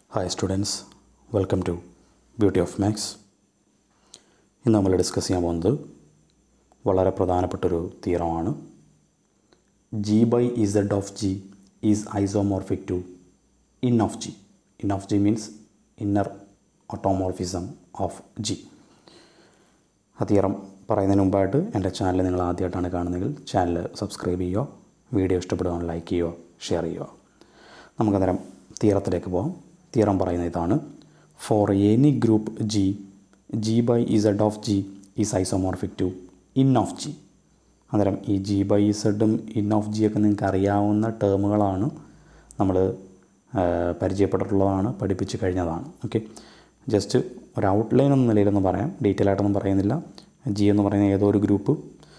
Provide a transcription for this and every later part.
hi students welcome to beauty of maths ഇന്ന് നമ്മൾ discuss ചെയ്യാൻ പോകുന്നത് വളരെ പ്രധാനപ്പെട്ടൊരു തീറമാണ് G by Z of G is isomorphic to inn of G inn of G means inner automorphism of G ആ theorem പറയുന്നതിന് മുമ്പായിട്ട് എൻ്റെ ചാനൽ നിങ്ങൾ ആദ്യമായിട്ടാണ് കാണുന്നതെങ്കിൽ ചാനൽ സബ്സ്ക്രൈബ് ചെയ്യുക വീഡിയോ ഇഷ്ടപ്പെടുകയാണ് ലൈക്ക് ചെയ്യുക ഷെയർ ചെയ്യുക നമുക്കന്നേരം തീറത്തിലേക്ക് പോകാം തീറം പറയുന്ന ഇതാണ് for any group G G by Z of G is isomorphic to inn of G അന്നേരം ഈ ജി ബൈ ഇസഡും ഇൻ ഓഫ് ജി ഒക്കെ നിങ്ങൾക്ക് അറിയാവുന്ന ടേമുകളാണ് നമ്മൾ പരിചയപ്പെട്ടിട്ടുള്ളതാണ് പഠിപ്പിച്ച് കഴിഞ്ഞതാണ് ഓക്കെ ജസ്റ്റ് ഒരു ഔട്ട്ലൈൻ എന്ന നിലയിലൊന്നും പറയാം ഡീറ്റെയിൽ ആയിട്ടൊന്നും പറയുന്നില്ല ജി എന്ന് പറയുന്ന ഏതോ ഒരു group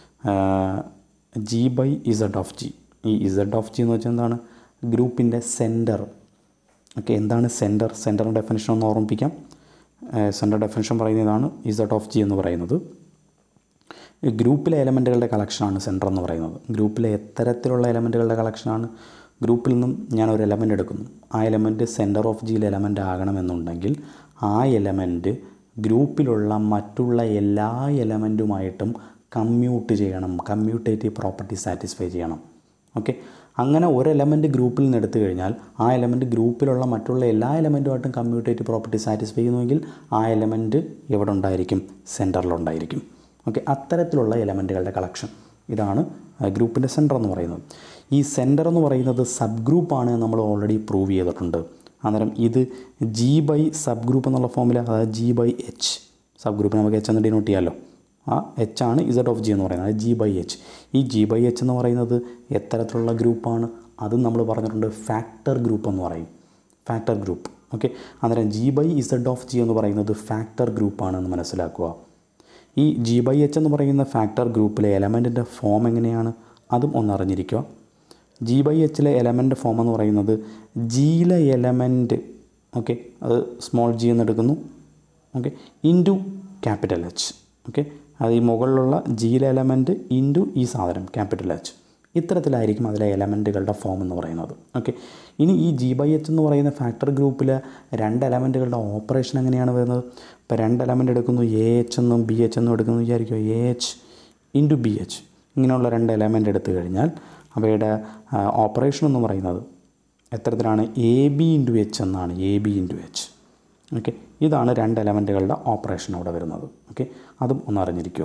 G by Z of G ഈ ഇസഡ് ഓഫ് ജി എന്ന് വെച്ചാൽ എന്താണ് ഗ്രൂപ്പിൻ്റെ സെൻറ്റർ ഓക്കെ എന്താണ് സെൻറ്റർ സെൻറ്ററിൻ്റെ ഡെഫിനേഷൻ ഒന്ന് ഓർമ്മിപ്പിക്കാം സെൻറ്റർ ഡെഫിനേഷൻ പറയുന്ന ഇതാണ് ഇസഡ് ഓഫ് ജി എന്ന് പറയുന്നത് ഗ്രൂപ്പിലെ എലമെൻറ്റുകളുടെ കളക്ഷനാണ് സെൻറ്റർ എന്ന് പറയുന്നത് ഗ്രൂപ്പിലെ എത്തരത്തിലുള്ള എലമെൻറ്റുകളുടെ കളക്ഷനാണ് ഗ്രൂപ്പിൽ നിന്നും ഞാൻ ഒരു എലമെൻ്റ് എടുക്കുന്നു ആ എലമെൻറ്റ് സെൻറ്റർ ഓഫ് ജിയിൽ എലമെൻ്റ് ആകണമെന്നുണ്ടെങ്കിൽ ആ എലമെൻറ്റ് ഗ്രൂപ്പിലുള്ള മറ്റുള്ള എല്ലാ എലമെൻറ്റുമായിട്ടും കമ്മ്യൂട്ട് ചെയ്യണം കമ്മ്യൂട്ടേറ്റീവ് പ്രോപ്പർട്ടി സാറ്റിസ്ഫൈ ചെയ്യണം ഓക്കെ അങ്ങനെ ഒരു എലമെൻറ്റ് ഗ്രൂപ്പിൽ നിന്ന് എടുത്തു കഴിഞ്ഞാൽ ആ എലമെൻറ്റ് ഗ്രൂപ്പിലുള്ള മറ്റുള്ള എല്ലാ എലമെൻറ്റുമായിട്ടും കമ്മ്യൂട്ടേറ്റീവ് പ്രോപ്പർട്ടി സാറ്റിസ്ഫൈ ചെയ്യുന്നുവെങ്കിൽ ആ എലമെൻറ്റ് എവിടെ ഉണ്ടായിരിക്കും സെൻറ്ററിലുണ്ടായിരിക്കും ഓക്കെ അത്തരത്തിലുള്ള എലമെൻറ്റുകളുടെ കളക്ഷൻ ഇതാണ് ഗ്രൂപ്പിൻ്റെ സെൻറ്റർ എന്ന് പറയുന്നത് ഈ സെൻറ്റർ എന്ന് പറയുന്നത് സബ് ഗ്രൂപ്പാണ് നമ്മൾ ഓൾറെഡി പ്രൂവ് ചെയ്തിട്ടുണ്ട് അന്നേരം ഇത് ജി ബൈ സബ് ഗ്രൂപ്പ് എന്നുള്ള ഫോമിൽ അതായത് G by H sub group നമുക്ക് എച്ച് എന്ന് ഡിനോട്ട് ചെയ്യാമല്ലോ ആ എച്ച് ആണ് ഇസഡ് ഓഫ് ജി എന്ന് പറയുന്നത് അത് ജി ബൈ എച്ച് ഈ ജി ബൈ എച്ച് എന്ന് പറയുന്നത് എത്തരത്തിലുള്ള ഗ്രൂപ്പാണ് അതും നമ്മൾ പറഞ്ഞിട്ടുണ്ട് ഫാക്ടർ ഗ്രൂപ്പ് എന്ന് പറയും ഫാക്ടർ ഗ്രൂപ്പ് ഓക്കെ അന്നേരം G by Z of G എന്ന് പറയുന്നത് ഫാക്ടർ ഗ്രൂപ്പാണെന്ന് മനസ്സിലാക്കുക ഈ ജി ബൈ എച്ച് എന്ന് പറയുന്ന ഫാക്ടർ ഗ്രൂപ്പിലെ എലമെൻറ്റിൻ്റെ ഫോം എങ്ങനെയാണ് അതും ഒന്ന് അറിഞ്ഞിരിക്കുക ജി ബൈ എച്ചിലെ എലമെൻ്റ് ഫോം എന്ന് പറയുന്നത് ജിയിലെ എലമെൻറ്റ് ഓക്കെ അത് സ്മോൾ ജി എന്ന് എടുക്കുന്നു okay into capital H okay അത് ഈ മുകളിലുള്ള ജിയിലെ എലമെൻറ്റ് ഇൻറ്റു ഈ സാധനം ക്യാപിറ്റൽ എച്ച് ഇത്തരത്തിലായിരിക്കും അതിലെ എലമെൻറ്റുകളുടെ ഫോം എന്ന് പറയുന്നത് ഓക്കെ ഇനി ഈ ജി ബൈ എച്ച് എന്ന് പറയുന്ന ഫാക്ടർ ഗ്രൂപ്പിലെ രണ്ട് എലമെൻറ്റുകളുടെ ഓപ്പറേഷൻ എങ്ങനെയാണ് വരുന്നത് ഇപ്പോൾ രണ്ട് എലമെൻറ്റ് എടുക്കുന്നു എ എച്ച് എന്നും ബി എച്ച് എന്നും എടുക്കുന്നു വിചാരിക്കുക A H into B H ഇങ്ങനെയുള്ള രണ്ട് എലമെൻറ്റ് എടുത്തു കഴിഞ്ഞാൽ അവയുടെ ഓപ്പറേഷൻ എന്ന് പറയുന്നത് എത്തരത്തിലാണ് എ ബി ഇൻറ്റു എച്ച് എന്നാണ് A B into H okay ഇതാണ് രണ്ട് എലമെൻറ്റുകളുടെ ഓപ്പറേഷൻ അവിടെ വരുന്നത് ഓക്കെ അതും ഒന്ന് അറിഞ്ഞിരിക്കുക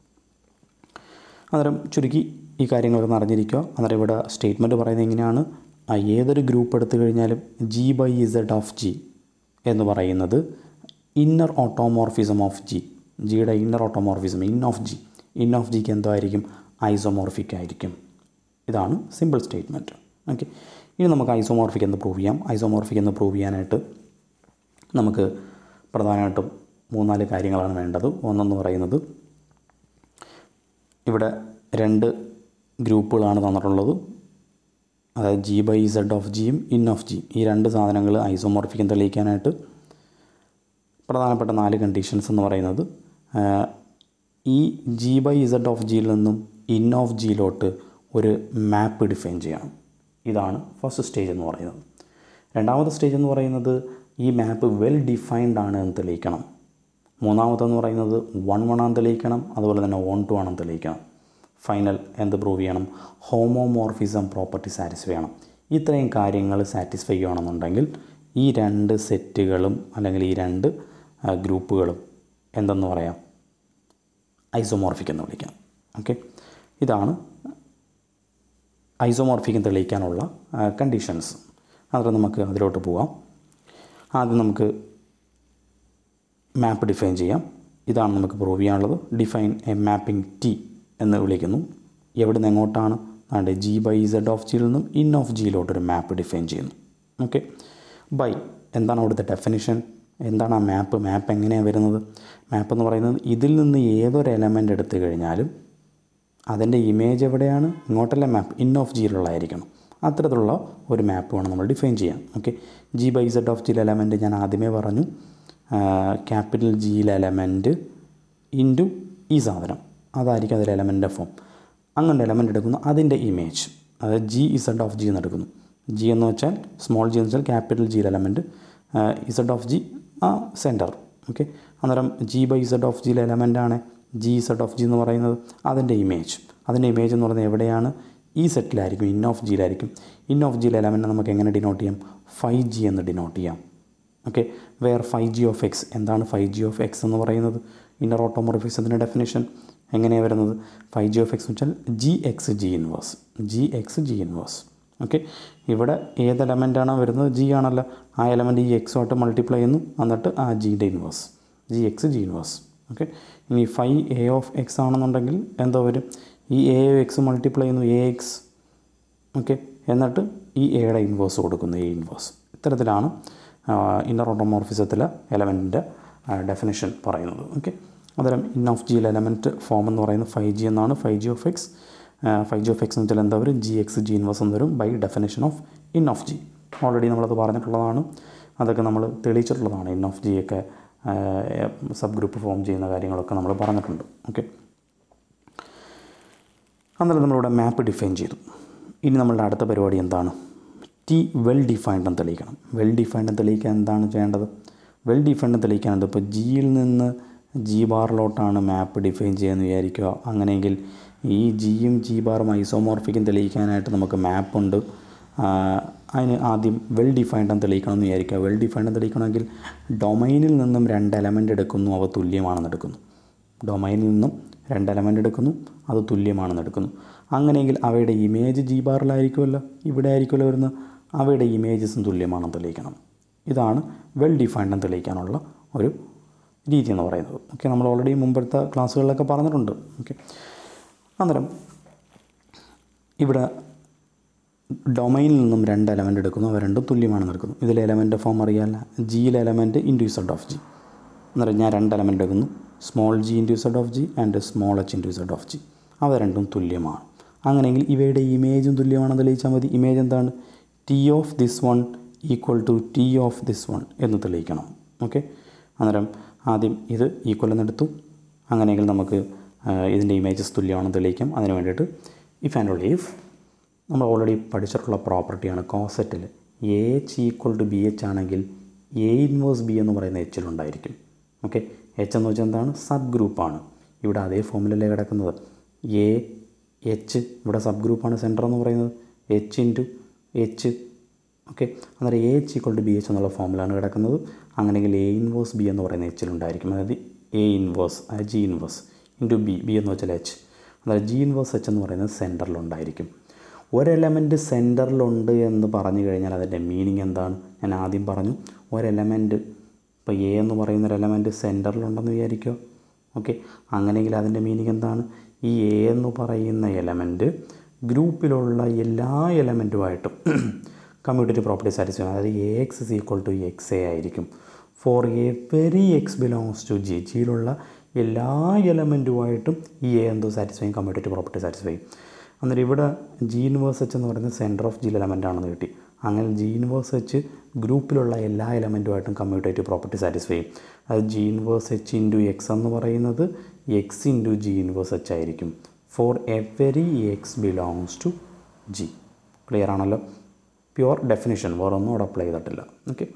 അന്നേരം ചുരുക്കി ഈ കാര്യങ്ങളൊക്കെ അറിഞ്ഞിരിക്കുക അന്നേരം ഇവിടെ സ്റ്റേറ്റ്മെൻറ്റ് പറയുന്നത് എങ്ങനെയാണ് ഏതൊരു ഗ്രൂപ്പ് എടുത്തു കഴിഞ്ഞാലും G by Z of G എന്ന് പറയുന്നത് ഇന്നർ ഓട്ടോമോർഫിസം ഓഫ് ജി ജിയുടെ inner automorphism inn of G inn of ജിക്ക് എന്തോ ആയിരിക്കും ഐസോമോർഫിക് ആയിരിക്കും ഇതാണ് സിമ്പിൾ സ്റ്റേറ്റ്മെൻറ്റ് ഓക്കെ ഇനി നമുക്ക് ഐസോമോർഫിക് എന്ന് പ്രൂവ് ചെയ്യാം ഐസോമോർഫിക് എന്ന് പ്രൂവ് ചെയ്യാനായിട്ട് നമുക്ക് പ്രധാനമായിട്ടും മൂന്നാല് കാര്യങ്ങളാണ് വേണ്ടത് ഒന്നെന്ന് പറയുന്നത് ഇവിടെ രണ്ട് ഗ്രൂപ്പുകളാണ് തന്നിട്ടുള്ളത് അതായത് ജി ബൈ ഇസഡ് ഓഫ് ജിയും ഇൻ ഓഫ് ജി ഈ രണ്ട് സാധനങ്ങൾ ഐസോമോർഫിക്കും തെളിയിക്കാനായിട്ട് പ്രധാനപ്പെട്ട നാല് കണ്ടീഷൻസ് എന്ന് പറയുന്നത് ഈ ജി ബൈ ഇസഡ് ഓഫ് ജിയിൽ നിന്നും ഇൻ ഓഫ് ജിയിലോട്ട് ഒരു മാപ്പ് ഡിഫൈൻ ചെയ്യണം ഇതാണ് ഫസ്റ്റ് സ്റ്റേജ് എന്ന് പറയുന്നത് രണ്ടാമത്തെ സ്റ്റേജ് എന്ന് പറയുന്നത് ഈ മാപ്പ് വെൽ ഡിഫൈൻഡ് ആണ് എന്ന് തെളിയിക്കണം മൂന്നാമത്തെന്ന് പറയുന്നത് വൺ വൺ ആണെന്ന് തെളിയിക്കണം അതുപോലെ തന്നെ വൺ ടു ആണെന്ന് തെളിയിക്കണം ഫൈനൽ എന്ത് പ്രൂവ് ചെയ്യണം ഹോമോമോർഫിസം പ്രോപ്പർട്ടി സാറ്റിസ്ഫൈ ചെയ്യണം ഇത്രയും കാര്യങ്ങൾ സാറ്റിസ്ഫൈ ചെയ്യണമെന്നുണ്ടെങ്കിൽ ഈ രണ്ട് സെറ്റുകളും അല്ലെങ്കിൽ ഈ രണ്ട് ഗ്രൂപ്പുകളും എന്തെന്ന് പറയാം ഐസോമോർഫിക് എന്ന് വിളിക്കാം ഓക്കെ ഇതാണ് ഐസോമോർഫിക്കും തെളിയിക്കാനുള്ള കണ്ടീഷൻസ് അതിൽ നമുക്ക് അതിലോട്ട് പോവാം ആദ്യം നമുക്ക് മാപ്പ് ഡിഫൈൻ ചെയ്യാം ഇതാണ് നമുക്ക് പ്രൂവ് ചെയ്യാനുള്ളത് ഡിഫൈൻ എ മാപ്പിംഗ് ടി എന്ന് വിളിക്കുന്നു എവിടെ നിന്ന് എങ്ങോട്ടാണ് അതാണ്ട് ജി ബൈ ഇസഡ് ഓഫ് ജിയിൽ നിന്നും ഇൻ ഓഫ് ജിയിലോട്ടൊരു മാപ്പ് ഡിഫൈൻ ചെയ്യുന്നു ഓക്കെ ബൈ എന്താണ് അവിടുത്തെ ഡെഫിനിഷൻ എന്താണ് ആ മാപ്പ് മാപ്പ് എങ്ങനെയാണ് വരുന്നത് മാപ്പ് എന്ന് പറയുന്നത് ഇതിൽ നിന്ന് ഏതൊരു എലമെൻ്റ് എടുത്തു കഴിഞ്ഞാലും അതിൻ്റെ ഇമേജ് എവിടെയാണ് ഇങ്ങോട്ടല്ലേ മാപ്പ് ഇൻ ഓഫ് ജിയിലുള്ളതായിരിക്കണം അത്തരത്തിലുള്ള ഒരു മാപ്പ് വേണം നമ്മൾ ഡിഫൈൻ ചെയ്യാൻ okay G by Z of ജിയിൽ എലമെൻറ്റ് ഞാൻ ആദ്യമേ പറഞ്ഞു ക്യാപിറ്റൽ ജിയിൽ എലമെൻറ്റ് ഇൻറ്റു ഈ സാധനം അതായിരിക്കും അതിൽ എലമെൻ്റ് ഫോം അങ്ങനെ എലമെൻ്റ് എടുക്കുന്നു അതിൻ്റെ ഇമേജ് അതായത് ജി ഇസഡ് ഓഫ് ജി എന്ന് എടുക്കുന്നു ജി എന്ന് വെച്ചാൽ സ്മോൾ ജി എന്ന് വെച്ചാൽ ക്യാപിറ്റൽ ജിയിൽ എലമെൻറ്റ് ഇസഡ് ഓഫ് ജി ആ സെൻറ്റർ ഓക്കെ അന്നേരം ജി ബൈ ഇസഡ് ഓഫ് ജിയിലെ എലമെൻ്റാണ് ജി ഇസഡ് ഓഫ് ജി എന്ന് പറയുന്നത് അതിൻ്റെ ഇമേജ് അതിൻ്റെ ഇമേജ് എന്ന് പറയുന്നത് എവിടെയാണ് ഈ സെറ്റിലായിരിക്കും ഇൻ ഓഫ് ജിയിലായിരിക്കും ഇൻ ഓഫ് ജിയിലെ എലമെൻറ്റ് നമുക്ക് എങ്ങനെ ഡിനോട്ട് ചെയ്യാം ഫൈവ് ജി എന്ന് ഡിനോട്ട് ചെയ്യാം okay where phi G of X എന്താണ് ഫൈവ് ജി ഓഫ് എക്സ് എന്ന് പറയുന്നത് ഇന്നർ ഓട്ടോമോർഫിസത്തിൻ്റെ ഡെഫിനേഷൻ എങ്ങനെയാണ് വരുന്നത് ഫൈവ് ജി ഓഫ് എക്സ് എന്ന് വെച്ചാൽ G X G inverse G X G inverse okay ഇവിടെ ഏത് എലമെൻ്റാണോ വരുന്നത് ജി ആണല്ലോ ആ എലമെൻറ്റ് ഈ എക്സുമായിട്ട് മൾട്ടിപ്ലൈ ചെയ്യുന്നു എന്നിട്ട് ആ ജിയുടെ inverse G X G inverse okay ഇനി ഫൈവ് എ ഓഫ് എക്സ് ആണെന്നുണ്ടെങ്കിൽ എന്തോ വരും ഈ എ എക്സ് മൾട്ടിപ്ലൈ ചെയ്യുന്നു എ എക്സ് ഓക്കെ എന്നിട്ട് ഈ എയുടെ ഇൻവേഴ്സ് കൊടുക്കുന്നു എ ഇൻവേഴ്സ് ഇത്തരത്തിലാണ് ഇന്നർ ഓട്ടോമോർഫിസത്തിലെ എലമെൻറ്റിൻ്റെ ഡെഫിനേഷൻ പറയുന്നത് ഓക്കെ അന്നേരം ഇൻ ഓഫ് ജിയിലെ എലമെൻറ്റ് ഫോം എന്ന് പറയുന്നത് ഫൈവ് ജി എന്നാണ് phi G of X phi G of X എന്ന് വെച്ചാൽ എന്താ വരും ജി എക്സ് ജി ഇൻവേഴ്സ് എന്ന് വരും by definition of inn of G already നമ്മളത് പറഞ്ഞിട്ടുള്ളതാണ് അതൊക്കെ നമ്മൾ തെളിയിച്ചിട്ടുള്ളതാണ് ഇൻ ഓഫ് ജി ഒക്കെ സബ് ഗ്രൂപ്പ് ഫോം ചെയ്യുന്ന കാര്യങ്ങളൊക്കെ നമ്മൾ പറഞ്ഞിട്ടുണ്ട് ഓക്കെ അന്നേരം നമ്മളിവിടെ മാപ്പ് ഡിഫൈൻ ചെയ്തു ഇനി നമ്മളുടെ അടുത്ത പരിപാടി എന്താണ് ടി വെൽ ഡിഫൈൻഡ് എന്ന് തെളിയിക്കണം വെൽ ഡിഫൈൻഡ് എന്ന് തെളിയിക്കാൻ എന്താണ് ചെയ്യേണ്ടത് വെൽ ഡിഫൈൻഡ് തെളിയിക്കാനുണ്ട് ഇപ്പോൾ ജിയിൽ നിന്ന് ജി ബാറിലോട്ടാണ് മാപ്പ് ഡിഫൈൻ ചെയ്യുന്നത് വിചാരിക്കുക അങ്ങനെയെങ്കിൽ ഈ ജിയും ജി ബാറും ഐസോമോർഫിക്കും തെളിയിക്കാനായിട്ട് നമുക്ക് മാപ്പുണ്ട് അതിന് ആദ്യം വെൽ ഡിഫൈൻഡ് എന്ന് തെളിയിക്കണം എന്ന് വിചാരിക്കുക വെൽ ഡിഫൈൻഡ് എന്ന് തെളിയിക്കണമെങ്കിൽ ഡൊമൈനിൽ നിന്നും രണ്ട് എലമെൻ്റ് എടുക്കുന്നു അവ തുല്യമാണെന്ന് എടുക്കുന്നു ഡൊമൈനിൽ നിന്നും രണ്ട് എലമെൻ്റ് എടുക്കുന്നു അത് തുല്യമാണെന്ന് എടുക്കുന്നു അങ്ങനെയെങ്കിൽ അവയുടെ ഇമേജ് ജി ബാറിലായിരിക്കുമല്ലോ ഇവിടെ ആയിരിക്കുമല്ലോ വരുന്നത് അവയുടെ ഇമേജസും തുല്യമാണെന്ന് തെളിയിക്കണം ഇതാണ് വെൽ ഡിഫൈൻഡ് എന്ന് തെളിയിക്കാനുള്ള ഒരു രീതി എന്ന് പറയുന്നത് ഓക്കെ നമ്മൾ ഓൾറെഡി മുമ്പത്തെ ക്ലാസ്സുകളിലൊക്കെ പറഞ്ഞിട്ടുണ്ട് ഓക്കെ അന്നേരം ഇവിടെ ഡൊമൈനിൽ നിന്നും രണ്ട് എലമെൻ്റ് എടുക്കുന്നു അവ രണ്ടും തുല്യമാണെന്ന് എടുക്കുന്നു ഇതിലെ element form അറിയാമല്ല ജിയിലെ element into Z of G അന്നേരം ഞാൻ രണ്ട് എലമെൻ്റ് എടുക്കുന്നു small G into Z of G and small H into Z of G അവ രണ്ടും തുല്യമാണ് അങ്ങനെയെങ്കിൽ ഇവയുടെ ഇമേജും തുല്യമാണെന്ന് തെളിയിച്ചാൽ മതി ഇമേജ് എന്താണ് T of this one equal to T of this one എന്ന് തെളിയിക്കണം ഓക്കെ അന്നേരം ആദ്യം ഇത് ഈക്വൽ എന്നെടുത്തു അങ്ങനെയെങ്കിൽ നമുക്ക് ഇതിൻ്റെ ഇമേജസ് തുല്യമാണെന്ന് തെളിയിക്കാം അതിന് വേണ്ടിയിട്ട് ഇഫ് ആൻഡ് ഓൺലി ഇഫ് നമ്മൾ ഓൾറെഡി പഠിച്ചിട്ടുള്ള പ്രോപ്പർട്ടിയാണ് കോസെറ്റിൽ A H equal to B H ആണെങ്കിൽ എ ഇൻവേഴ്സ് ബി എന്ന് പറയുന്ന എച്ചിലുണ്ടായിരിക്കും ഓക്കെ എച്ച് എന്ന് വെച്ചാൽ എന്താണ് സബ് ഗ്രൂപ്പാണ് ഇവിടെ അതേ ഫോമിലല്ലേ കിടക്കുന്നത് എ എച്ച് ഇവിടെ സബ് ഗ്രൂപ്പാണ് സെൻറ്റർ എന്ന് പറയുന്നത് എച്ച് ഇൻറ്റു എച്ച് ഓക്കെ അന്നേരം A H equal to B H എന്നുള്ള ഫോമിലാണ് കിടക്കുന്നത് അങ്ങനെയെങ്കിൽ എ ഇൻവേഴ്സ് ബി എന്ന് പറയുന്ന എച്ചിലുണ്ടായിരിക്കും അതായത് എ ഇൻവേഴ്സ് അതായത് G inverse into B B എന്ന് വെച്ചാൽ എച്ച് അതായത് ജി ഇൻവേഴ്സ് എച്ച് എന്ന് പറയുന്നത് സെൻറ്ററിലുണ്ടായിരിക്കും ഒരു എലമെൻറ്റ് സെൻറ്ററിലുണ്ട് എന്ന് പറഞ്ഞു കഴിഞ്ഞാൽ അതിൻ്റെ മീനിങ് എന്താണ് ഞാൻ ആദ്യം പറഞ്ഞു ഒരു എലമെൻറ്റ് ഇപ്പോൾ എ എന്ന് പറയുന്ന ഒരു എലമെൻറ്റ് സെൻറ്ററിലുണ്ടെന്ന് വിചാരിക്കുക ഓക്കെ അങ്ങനെയെങ്കിൽ അതിൻ്റെ മീനിങ് എന്താണ് ഈ എ എന്ന് പറയുന്ന എലമെൻറ്റ് ഗ്രൂപ്പിലുള്ള എല്ലാ എലമെൻറ്റുമായിട്ടും കമ്മ്യൂട്ടേറ്റീവ് പ്രോപ്പർട്ടി സാറ്റിസ്ഫൈ അതായത് A X is equal to X A ആയിരിക്കും for A every X belongs to G ജിയിലുള്ള എല്ലാ എലമെൻറ്റുമായിട്ടും ഈ എ എന്തോ സാറ്റിസ്ഫൈ കമ്മ്യൂട്ടേറ്റീവ് പ്രോപ്പർട്ടി സാറ്റിസ്ഫൈ അന്നേരം ഇവിടെ ജി ഇൻവേഴ്സ് എച്ച് എന്ന് പറയുന്നത് സെൻറ്റർ ഓഫ് ജിയിൽ എലമെൻ്റ് ആണെന്ന് കിട്ടി അങ്ങനെ ജി ഇൻവേഴ്സ് എച്ച് ഗ്രൂപ്പിലുള്ള എല്ലാ എലമെൻറ്റുമായിട്ടും കമ്മ്യൂട്ടേറ്റീവ് പ്രോപ്പർട്ടി സാറ്റിസ്ഫൈ ചെയ്യും അത് G inverse H into X എന്ന് പറയുന്നത് X into G inverse H ആയിരിക്കും for every X belongs to G clear ആണല്ലോ പ്യുവർ ഡെഫിനിഷൻ വേറെ ഒന്നും അവിടെ അപ്ലൈ ചെയ്തിട്ടില്ല ഓക്കെ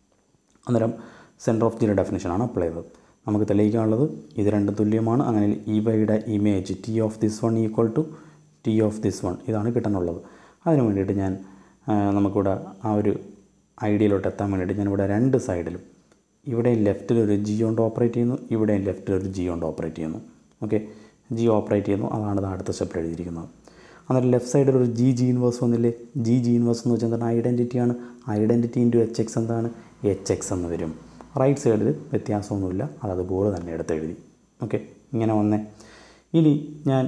അന്നേരം സെൻറ്റർ ഓഫ് ജിയുടെ ഡെഫിനിഷനാണ് അപ്ലൈ ചെയ്തത് നമുക്ക് തെളിയിക്കാനുള്ളത് ഇത് രണ്ടും തുല്യമാണ് അങ്ങനെ ഇവയുടെ image T of this one equal to T of this one ഇതാണ് കിട്ടാനുള്ളത് അതിന് വേണ്ടിയിട്ട് ഞാൻ നമുക്കിവിടെ ആ ഒരു ഐഡിയയിലോട്ട് എത്താൻ വേണ്ടിയിട്ട് ഞാനിവിടെ രണ്ട് സൈഡിലും ഇവിടെയും ലെഫ്റ്റിൽ ഒരു ജി കൊണ്ട് ഓപ്പറേറ്റ് ചെയ്യുന്നു ഇവിടെയും ലെഫ്റ്റിൽ ഒരു ജി കൊണ്ട് ഓപ്പറേറ്റ് ചെയ്യുന്നു ഓക്കെ ജി ഓപ്പറേറ്റ് ചെയ്യുന്നു അതാണ് ഇത് അടുത്ത സ്റ്റെപ്പിൽ എഴുതിയിരിക്കുന്നത് അന്നേരം ലെഫ്റ്റ് സൈഡിൽ ഒരു ജി ജി ഇൻവേഴ്സ് വന്നില്ലേ ജി ജി ഇൻവേഴ്സ് എന്ന് വെച്ചാൽ എന്താണ് ഐഡൻറ്റിറ്റിയാണ് ഐഡൻറ്റിറ്റി ഇൻറ്റു എച്ച് എക്സ് എന്താണ് എച്ച് എക്സ് എന്ന് വരും റൈറ്റ് സൈഡിൽ വ്യത്യാസമൊന്നുമില്ല അത് അതുപോലെ തന്നെ എടുത്ത് എഴുതി ഓക്കെ ഇങ്ങനെ വന്നേ ഇനി ഞാൻ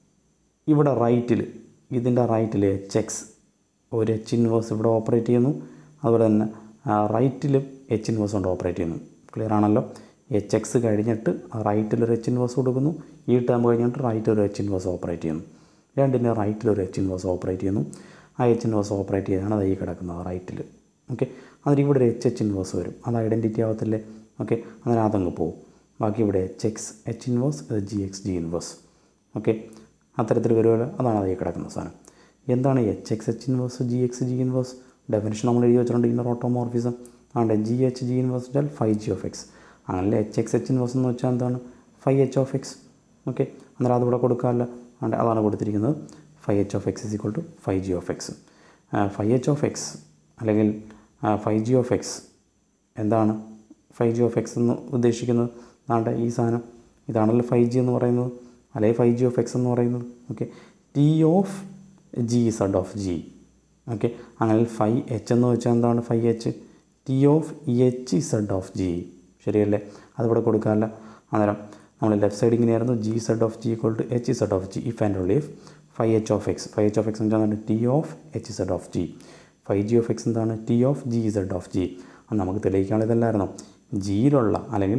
ഇവിടെ റൈറ്റിൽ ഇതിൻ്റെ റൈറ്റിൽ എച്ച് എക്സ് ഒരു എച്ച് ഇൻവേഴ്സ് ഇവിടെ ഓപ്പറേറ്റ് ചെയ്യുന്നു അതുപോലെ തന്നെ റൈറ്റിലും എച്ച് ഇൻവേഴ്സ് കൊണ്ട് ഓപ്പറേറ്റ് ചെയ്യുന്നു ക്ലിയർ ആണല്ലോ എച്ച് എക്സ് കഴിഞ്ഞിട്ട് റൈറ്റിൽ ഒരു എച്ച് ഇൻവേഴ്സ് കൊടുക്കുന്നു ഈ ടേം കഴിഞ്ഞിട്ട് റൈറ്റിൽ ഒരു എച്ച് ഇൻവേഴ്സ് ഓപ്പറേറ്റ് ചെയ്യുന്നു രണ്ടിൻ്റെ റൈറ്റിൽ ഒരു എച്ച് ഇൻവേഴ്സ് ഓപ്പറേറ്റ് ചെയ്യുന്നു ആ എച്ച് ഇൻവേഴ്സ് ഓപ്പറേറ്റ് ചെയ്താണ് അത് ഈ കിടക്കുന്നത് റൈറ്റിൽ ഓക്കെ അതിന് ഇവിടെ ഒരു എച്ച് എച്ച് ഇൻവേഴ്സ് വരും അത് ഐഡൻറ്റിറ്റി ആവത്തില്ലേ ഓക്കെ അന്നേരം അതങ്ങ് പോകും ബാക്കി ഇവിടെ എച്ച് എക്സ് എച്ച് ഇൻവേഴ്സ് അത് G X G inverse okay അത്തരത്തിൽ വരുമല്ലോ അതാണ് അതിൽ കിടക്കുന്ന സാധനം എന്താണ് H X H inverse G X G inverse definition നമ്മൾ എഴുതി വെച്ചിട്ടുണ്ട് inner automorphism and G H G inverse വെച്ചാൽ ഫൈവ് ജി ഓഫ് എക്സ് അങ്ങനെ എച്ച് എക്സ് എച്ച് ഇൻവേഴ്സ് എന്ന് വെച്ചാൽ എന്താണ് phi H of X okay അന്നേരം അതിവിടെ കൊടുക്കാമല്ലോ ആണ്ട് അതാണ് കൊടുത്തിരിക്കുന്നത് phi H of X is equal to phi G of X phi H of X അല്ലെങ്കിൽ ഫൈവ് ജി ഓഫ് എക്സ് എന്താണ് ഫൈവ് ജി ഓഫ് എക്സ് എന്ന് ഉദ്ദേശിക്കുന്നത് നാണ്ട ഈ സാധനം ഇതാണല്ലോ ഫൈവ് ജി എന്ന് പറയുന്നത് അല്ലെങ്കിൽ ഫൈവ് ജി ഓഫ് എക്സ് എന്ന് പറയുന്നത് okay T of G Z of G okay അങ്ങനെ ഫൈവ് എച്ച് എന്ന് വെച്ചാൽ എന്താണ് phi H T of H Z of G ശരിയല്ലേ അതിവിടെ കൊടുക്കാമല്ല അന്നേരം നമ്മൾ ലെഫ്റ്റ് സൈഡ് ഇങ്ങനെയായിരുന്നു G Z of G equal to H Z of G if and only if phi H of X phi H of X എന്ന് വെച്ചാൽ T of H Z of G phi G of X എന്താണ് T of G Z of G അത് നമുക്ക് തെളിയിക്കാനുള്ള ഇതല്ലായിരുന്നു ജിയിലുള്ള അല്ലെങ്കിൽ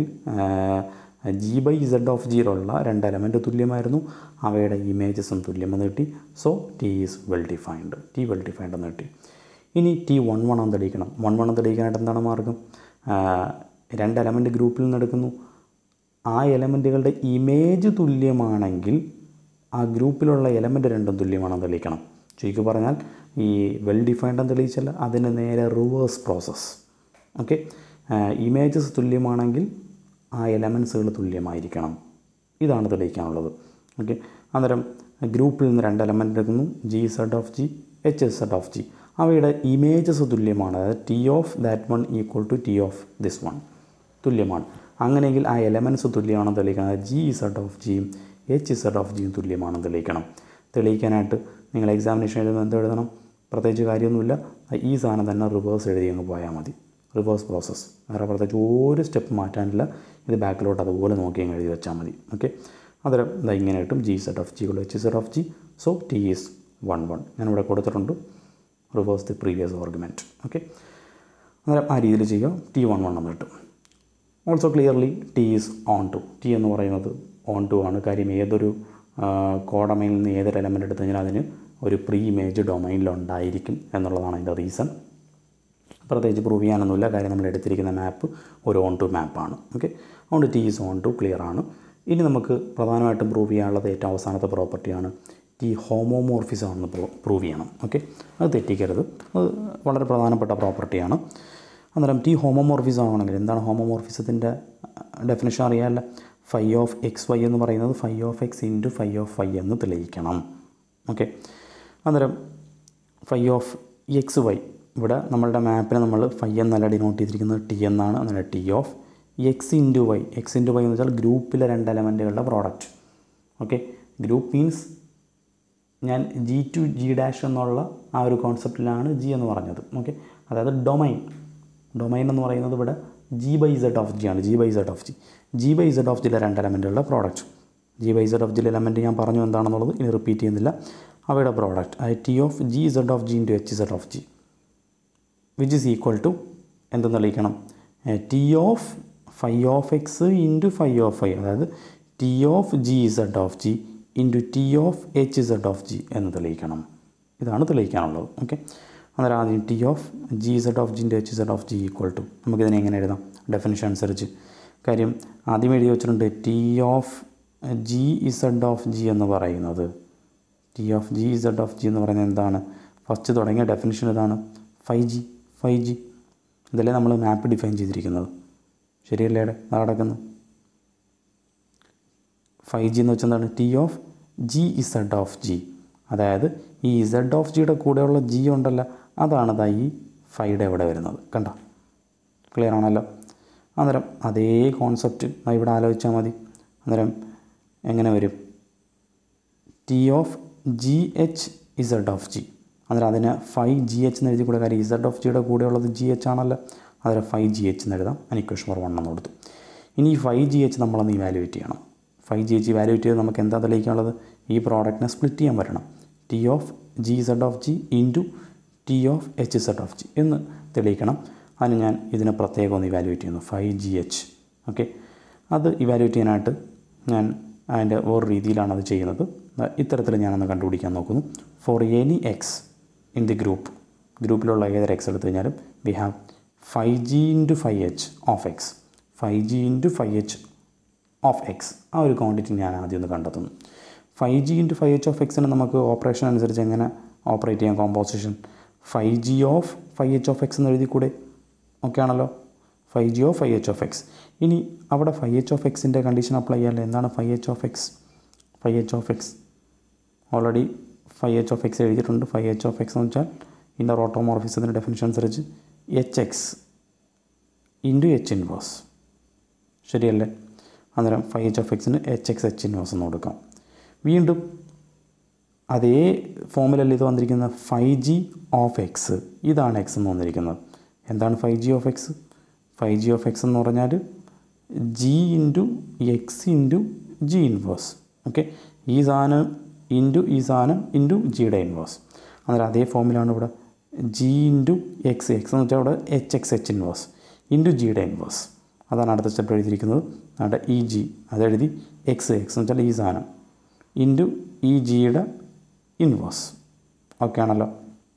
G by Z of ജിയിലുള്ള രണ്ട് എലമെൻറ്റ് തുല്യമായിരുന്നു അവയുടെ ഇമേജസും തുല്യമെന്ന് കിട്ടി so T is well defined T well defined എന്ന് കിട്ടി ഇനി ടി വൺ വൺ എന്ന് തെളിയിക്കണം വൺ വൺ എന്ന് തെളിയിക്കാനായിട്ട് എന്താണ് മാർഗം രണ്ട് എലമെൻറ്റ് ഗ്രൂപ്പിൽ നിന്ന് എടുക്കുന്നു ആ എലമെൻറ്റുകളുടെ ഇമേജ് തുല്യമാണെങ്കിൽ ആ ഗ്രൂപ്പിലുള്ള എലമെൻറ്റ് രണ്ടും തുല്യമാണെന്ന് തെളിയിക്കണം ചുരുക്കി പറഞ്ഞാൽ ഈ വെൽ ഡിഫൈൻഡ് എന്ന് തെളിയിച്ചല്ല അതിന് നേരെ റിവേഴ്സ് പ്രോസസ്സ് ഓക്കെ ഇമേജസ് തുല്യമാണെങ്കിൽ ആ എലമെൻസുകൾ തുല്യമായിരിക്കണം ഇതാണ് തെളിയിക്കാനുള്ളത് ഓക്കെ അന്നേരം ഗ്രൂപ്പിൽ നിന്ന് രണ്ട് എലമെൻ്റ് എടുക്കുന്നു G Z of G H Z of G അവയുടെ ഇമേജസ് തുല്യമാണ് അതായത് T of that one equal to T of this one തുല്യമാണ് അങ്ങനെയെങ്കിൽ ആ എലമെൻറ്റ്സ് തുല്യമാണെന്ന് തെളിയിക്കണം അതായത് ജി സെഡ് ഓഫ് ജിയും എച്ച് സെഡ് ഓഫ് ജിയും തുല്യമാണെന്ന് തെളിയിക്കണം തെളിയിക്കാനായിട്ട് നിങ്ങൾ എക്സാമിനേഷൻ എഴുതുമ്പോൾ എന്ത് എഴുതണം പ്രത്യേകിച്ച് കാര്യമൊന്നുമില്ല ഈ സാധനം തന്നെ റിവേഴ്സ് എഴുതി അങ്ങ് പോയാൽ മതി റിവേഴ്സ് പ്രോസസ്സ് വേറെ പ്രത്യേകിച്ച് ഒരു സ്റ്റെപ്പ് മാറ്റാനില്ല ഇത് ബാക്കിലോട്ട് അതുപോലെ നോക്കി അങ്ങ് എഴുതി വെച്ചാൽ മതി ഓക്കെ അന്നേരം ഇതാ ഇങ്ങനെ കിട്ടും G Z of G H Z of G so T is one one ഞാനിവിടെ കൊടുത്തിട്ടുണ്ട് reverse the previous argument okay അന്നേരം ആ രീതിയിൽ ചെയ്യുക ടി വൺ വൺ എന്ന് കിട്ടും also clearly T is onto T എന്ന് പറയുന്നത് ഓൺ ടു ആണ് കാര്യം ഏതൊരു കോഡമയിൽ നിന്ന് ഏതൊരു എലമെൻ്റ് എടുത്തു കഴിഞ്ഞാൽ അതിന് ഒരു പ്രീ ഇമേജ് ഡൊമൈനിലുണ്ടായിരിക്കും എന്നുള്ളതാണ് അതിൻ്റെ റീസൺ പ്രത്യേകിച്ച് പ്രൂവ് ചെയ്യാനൊന്നുമില്ല കാര്യം നമ്മൾ എടുത്തിരിക്കുന്ന മാപ്പ് ഒരു ഓൺ ടു മാപ്പാണ് ഓക്കെ അതുകൊണ്ട് T is onto clear ആണ് ഇനി നമുക്ക് പ്രധാനമായിട്ടും പ്രൂവ് ചെയ്യാനുള്ളത് ഏറ്റവും അവസാനത്തെ പ്രോപ്പർട്ടിയാണ് ടി ഹോമോമോർഫിസം ആണെന്ന് പ്രൂവ് ചെയ്യണം ഓക്കെ അത് തെറ്റിക്കരുത് അത് വളരെ പ്രധാനപ്പെട്ട പ്രോപ്പർട്ടിയാണ് അന്നേരം ടി ഹോമോമോർഫിസം ആണെങ്കിൽ എന്താണ് ഹോമോമോർഫിസത്തിൻ്റെ ഡെഫിനേഷൻ അറിയാമല്ല ഫൈ ഓഫ് എക്സ് വൈ എന്ന് പറയുന്നത് phi of X into phi of phi എന്ന് തെളിയിക്കണം ഓക്കെ അന്നേരം ഫൈ ഓഫ് എക്സ് വൈ ഇവിടെ നമ്മളുടെ മാപ്പിനെ നമ്മൾ ഫൈ എന്നല്ല ഡിനോട്ട് ചെയ്തിരിക്കുന്നത് ടി എന്നാണ് അന്നേരം T of X into Y X into Y എന്ന് വെച്ചാൽ ഗ്രൂപ്പിലെ രണ്ട് എലമെൻറ്റുകളുടെ പ്രോഡക്റ്റ് ഓക്കെ ഗ്രൂപ്പ് മീൻസ് ഞാൻ ജി ടു ജി ഡാഷ് എന്നുള്ള ആ ഒരു കോൺസെപ്റ്റിലാണ് ജി എന്ന് പറഞ്ഞത് ഓക്കെ അതായത് ഡൊമൈൻ ഡൊമൈൻ എന്ന് പറയുന്നത് ഇവിടെ G by Z of G ആണ് G by Z of G G by Z of ജിയിലെ രണ്ട് എലമെൻറ്റുകളുടെ product G by Z of ജിയിലെ എലമെൻറ്റ് ഞാൻ പറഞ്ഞു എന്താണെന്നുള്ളത് ഇനി റിപ്പീറ്റ് ചെയ്യുന്നില്ല അവയുടെ പ്രോഡക്റ്റ് അതായത് T of G Z of G into H Z of G which is equal to എന്തെന്ന് തെളിയിക്കണം T of phi of X into phi of phi അതായത് T of G Z of G into T of H Z of G എന്ന് തെളിയിക്കണം ഇതാണ് തെളിയിക്കാനുള്ളത് okay അന്നേരം ആദ്യം T of G Z of G into H Z of G equal to നമുക്കിതിനെ എങ്ങനെ എഴുതാം ഡെഫിനിഷൻ അനുസരിച്ച് കാര്യം ആദ്യം എഴുതി വെച്ചിട്ടുണ്ട് T of G Z of G എന്ന് പറയുന്നത് T of G Z of G എന്ന് പറയുന്നത് എന്താണ് ഫസ്റ്റ് തുടങ്ങിയ ഡെഫിനിഷൻ ഇതാണ് ഫൈവ് ജി ഫൈവ് ജി ഇതല്ലേ നമ്മൾ മാപ്പ് ഡിഫൈൻ ചെയ്തിരിക്കുന്നത് ശരിയല്ലേ അവിടെ നടക്കുന്നു ഫൈവ് ജി എന്ന് വെച്ചാൽ എന്താണ് T of G Z of G അതായത് ഈ ഇസഡ് ഓഫ് ജിയുടെ കൂടെയുള്ള ജി ഉണ്ടല്ലോ അതാണ് ദാ ഈ ഫൈയുടെ ഇവിടെ വരുന്നത് കണ്ടോ ക്ലിയർ ആണല്ലോ അന്നേരം അതേ കോൺസെപ്റ്റ് ഇവിടെ ആലോചിച്ചാൽ മതി അന്നേരം എങ്ങനെ വരും T of G H Z of G അന്നേരം അതിന് ഫൈവ് ജി എച്ച് എന്ന് എഴുതി കൂടെ കാര്യം ഇസഡ് ഓഫ് ജിയുടെ കൂടെയുള്ളത് ജി എച്ച് ആണല്ലോ അന്നേരം ഫൈവ് ജി എച്ച് എന്ന് എഴുതാം അതിന് ഇക്വേഷൻ നമ്പർ വൺ എന്ന് കൊടുത്തു ഇനി ഈ ഫൈവ് ജി എച്ച് നമ്മളൊന്ന് ഇവാലുവേറ്റ് ചെയ്യണം ഫൈവ് ജി എച്ച് ഇവാലുവേറ്റ് ചെയ്ത് നമുക്ക് എന്താ തെളിയിക്കാനുള്ളത് ഈ പ്രോഡക്റ്റിനെ സ്പ്ലിറ്റ് ചെയ്യാൻ പറ്റണം T of G Z of G into T of H Z of G എന്ന് തെളിയിക്കണം അതിന് ഞാൻ ഇതിനെ പ്രത്യേകം ഒന്ന് ഇവാലുവേറ്റ് ചെയ്യുന്നു ഫൈവ് ജി എച്ച് ഓക്കെ അത് ഇവാലുവേറ്റ് ചെയ്യാനായിട്ട് ഞാൻ അതിൻ്റെ വേറെ രീതിയിലാണ് അത് ചെയ്യുന്നത് ഇത്തരത്തിൽ ഞാനൊന്ന് കണ്ടുപിടിക്കാൻ നോക്കുന്നു for any X in the group ഗ്രൂപ്പിലുള്ള ഏതൊരു എക്സ് എടുത്തു കഴിഞ്ഞാലും we have phi G into phi H of X phi G into phi H of X ആ ഒരു ക്വാണ്ടിറ്റി ഞാൻ ആദ്യം ഒന്ന് കണ്ടെത്തുന്നു phi G into phi H of എക്സിന് നമുക്ക് ഓപ്പറേഷൻ അനുസരിച്ച് എങ്ങനെ ഓപ്പറേറ്റ് ചെയ്യാം composition phi G of phi H of X എന്ന് എഴുതി കൂടെ ഓക്കെ ആണല്ലോ phi G of phi H of X ഇനി അവിടെ ഫൈവ് എച്ച് ഓഫ് എക്സിൻ്റെ കണ്ടീഷൻ അപ്ലൈ ചെയ്യാമല്ലോ എന്താണ് phi H of X phi H of X already phi H of X എഴുതിയിട്ടുണ്ട് ഫൈവ് എച്ച് ഓഫ് എക്സ് എന്ന് വെച്ചാൽ ഇന്നർ ഓട്ടോമോർഫിസത്തിൻ്റെ ഡെഫിനിഷൻ അനുസരിച്ച് H X into H inverse ശരിയല്ലേ അന്നേരം ഫൈവ് എച്ച് ഓഫ് എക്സിന് എച്ച് എക്സ് എച്ച് ഇൻവേഴ്സ് എന്ന് കൊടുക്കാം വീണ്ടും അതേ ഫോമിലല്ലേ ഇത് വന്നിരിക്കുന്നത് ഫൈവ് ജി ഓഫ് എക്സ് ഇതാണ് എക്സ് എന്ന് വന്നിരിക്കുന്നത് എന്താണ് phi G of X phi G of X എന്ന് പറഞ്ഞാൽ G into X into G inverse okay ഈ സാധനം ഇൻറ്റു ഈ സാധനം ഇൻറ്റു ജിയുടെ ഇൻവേഴ്സ് അന്നേരം അതേ ഫോമിലാണ് ഇവിടെ ജി ഇൻറ്റു എക്സ് എക്സ് എന്ന് വെച്ചാൽ ഇവിടെ H X H inverse into ജിയുടെ ഇൻവേഴ്സ് അതാണ് അടുത്ത സ്റ്റെപ്പ് എഴുതിയിരിക്കുന്നത് അവിടെ ഇ ജി അതെഴുതി എക്സ് എക്സ് എന്ന് വെച്ചാൽ ഈ സാധനം ഇൻറ്റു ഇ ജിയുടെ ഇൻവേഴ്സ് ഓക്കെ ആണല്ലോ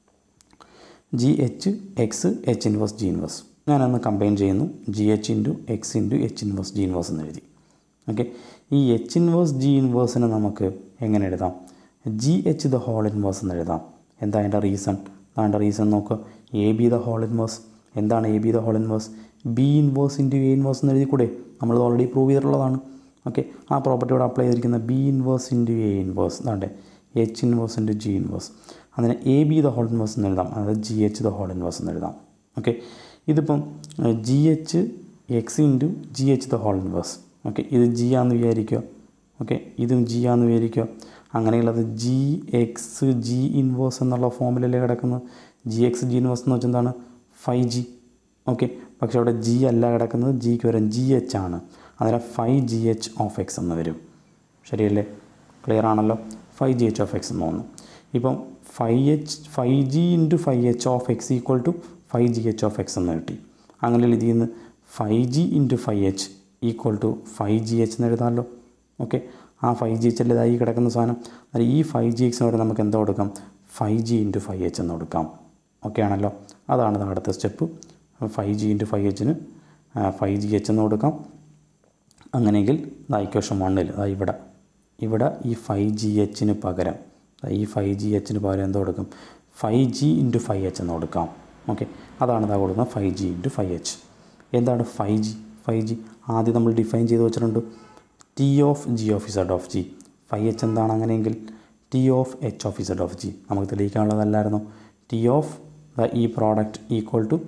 G H X H inverse G inverse ഞാനൊന്ന് കമ്പൈൻ ചെയ്യുന്നു G H into X into H inverse G inverse എന്ന് എഴുതി ഓക്കെ ഈ എച്ച് ഇൻവേഴ്സ് ജി ഇൻവേഴ്സിനെ നമുക്ക് എങ്ങനെ എഴുതാം G H the whole inverse എന്ന് എഴുതാം എന്താ അതിൻ്റെ റീസൺ അതിൻ്റെ റീസൺ നോക്കുക A B the whole inverse എന്താണ് A B the whole inverse B inverse into A inverse എന്ന് എഴുതി കൂടെ നമ്മളിത് ഓൾറെഡി പ്രൂവ് ചെയ്തിട്ടുള്ളതാണ് ഓക്കെ ആ പ്രോപ്പർട്ടി ഇവിടെ അപ്ലൈ ചെയ്തിരിക്കുന്ന B inverse into A inverse അതാണ്ട് H inverse into G inverse അതിന് A B the whole inverse എന്ന് എഴുതാം അതായത് G H the whole inverse എന്ന് എഴുതാം ഓക്കെ ഇതിപ്പം G H X into G H the whole inverse okay ഇത് G ആണെന്ന് വിചാരിക്കുക ഓക്കെ ഇതും ജി ആണെന്ന് വിചാരിക്കുക അങ്ങനെയുള്ളത് ജി എക്സ് ജി ഇൻവേഴ്സ് എന്നുള്ള ഫോമിലല്ലേ കിടക്കുന്നത് ജി എക്സ് ജി ഇൻവേഴ്സ് എന്ന് വെച്ചാൽ എന്താണ് ഫൈവ് ജി ഓക്കെ പക്ഷേ അവിടെ ജി അല്ല കിടക്കുന്നത് ജിക്ക് വരും ജി എച്ച് ആണ് അന്നേരം phi G H of X എന്ന് വരും ശരിയല്ലേ ക്ലിയർ ആണല്ലോ phi G H of X എന്ന് തോന്നുന്നു ഇപ്പം phi H phi G into phi H of X equal to phi G H of X എന്ന് കിട്ടി അങ്ങനെ ഇതിൽ നിന്ന് phi G into phi H equal to phi G H എന്ന് എഴുതാമല്ലോ ഓക്കെ ആ ഫൈവ് ജി എച്ച് അല്ലേ ഇതായി കിടക്കുന്ന സാധനം അത് ഈ ഫൈവ് ജി എക്സിന് വരെ നമുക്ക് എന്താ കൊടുക്കാം phi G into phi H എന്ന് കൊടുക്കാം ഓക്കെ ആണല്ലോ അതാണ് ഇത് അടുത്ത step phi G into phi എച്ചിന് ഫൈവ് ജി എച്ച് എന്ന് കൊടുക്കാം അങ്ങനെയെങ്കിൽ ദാ ഇക്വേഷൻ വണ്ണിൽ ദാ ഇവിടെ ഇവിടെ ഈ ഫൈവ് ജി എച്ചിന് പകരം ദാ ഈ ഫൈവ് ജി എച്ചിന് പകരം എന്ത് കൊടുക്കും phi G into phi H എന്ന് കൊടുക്കാം ഓക്കെ അതാണ് ഇതാ കൊടുക്കുന്നത് phi G into phi H എന്താണ് ഫൈവ് ജി ഫൈവ് ജി ആദ്യം നമ്മൾ ഡിഫൈൻ ചെയ്ത് വെച്ചിട്ടുണ്ട് T of G of Z of G phi H എന്താണ് അങ്ങനെയെങ്കിൽ T of H of Z of G നമുക്ക് തെളിയിക്കാനുള്ളതല്ലായിരുന്നു ടി ഓഫ് ദ ഈ പ്രോഡക്റ്റ് ഈക്വൽ ടു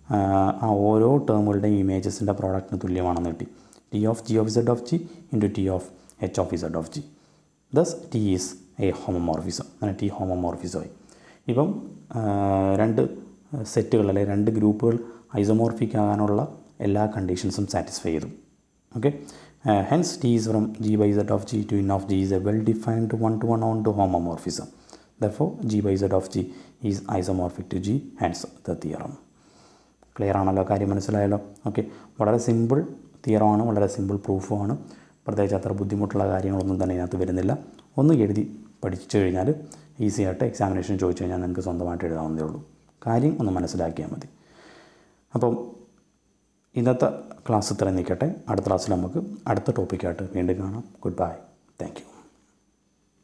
ആ ഓരോ ടേമുകളുടെയും ഇമേജസിൻ്റെ പ്രോഡക്റ്റിന് തുല്യമാണെന്ന് കിട്ടി T of G of Z of G into T of H of Z of G thus T is a homomorphism അങ്ങനെ ടി ഹോമോമോർഫിസമായി ഇപ്പം രണ്ട് സെറ്റുകൾ അല്ലെങ്കിൽ രണ്ട് ഗ്രൂപ്പുകൾ ഐസോമോർഫിക് ആകാനുള്ള എല്ലാ കണ്ടീഷൻസും സാറ്റിസ്ഫൈ ചെയ്തു okay hence T is from G by Z of G to inn of G is a well defined one to one onto homomorphism therefore G by Z of G is isomorphic to G hence the theorem clear ആണല്ലോ കാര്യം മനസ്സിലായല്ലോ okay വളരെ simple തിയറമാണ് വളരെ simple പ്രൂഫുമാണ് പ്രത്യേകിച്ച് അത്ര ബുദ്ധിമുട്ടുള്ള കാര്യങ്ങളൊന്നും തന്നെ ഇതിനകത്ത് വരുന്നില്ല ഒന്ന് എഴുതി പഠിച്ചു കഴിഞ്ഞാൽ ഈസി ആയിട്ട് എക്സാമിനേഷൻ ചോദിച്ചു കഴിഞ്ഞാൽ നിങ്ങൾക്ക് സ്വന്തമായിട്ട് എഴുതാവുന്നതേ ഉള്ളൂ കാര്യം ഒന്ന് മനസ്സിലാക്കിയാൽ മതി അപ്പം ഇന്നത്തെ ക്ലാസ് ഇത്ര നിൽക്കട്ടെ അടുത്ത ക്ലാസ്സിൽ നമുക്ക് അടുത്ത ടോപ്പിക്കായിട്ട് വീണ്ടും കാണാം ഗുഡ് ബൈ താങ്ക് യു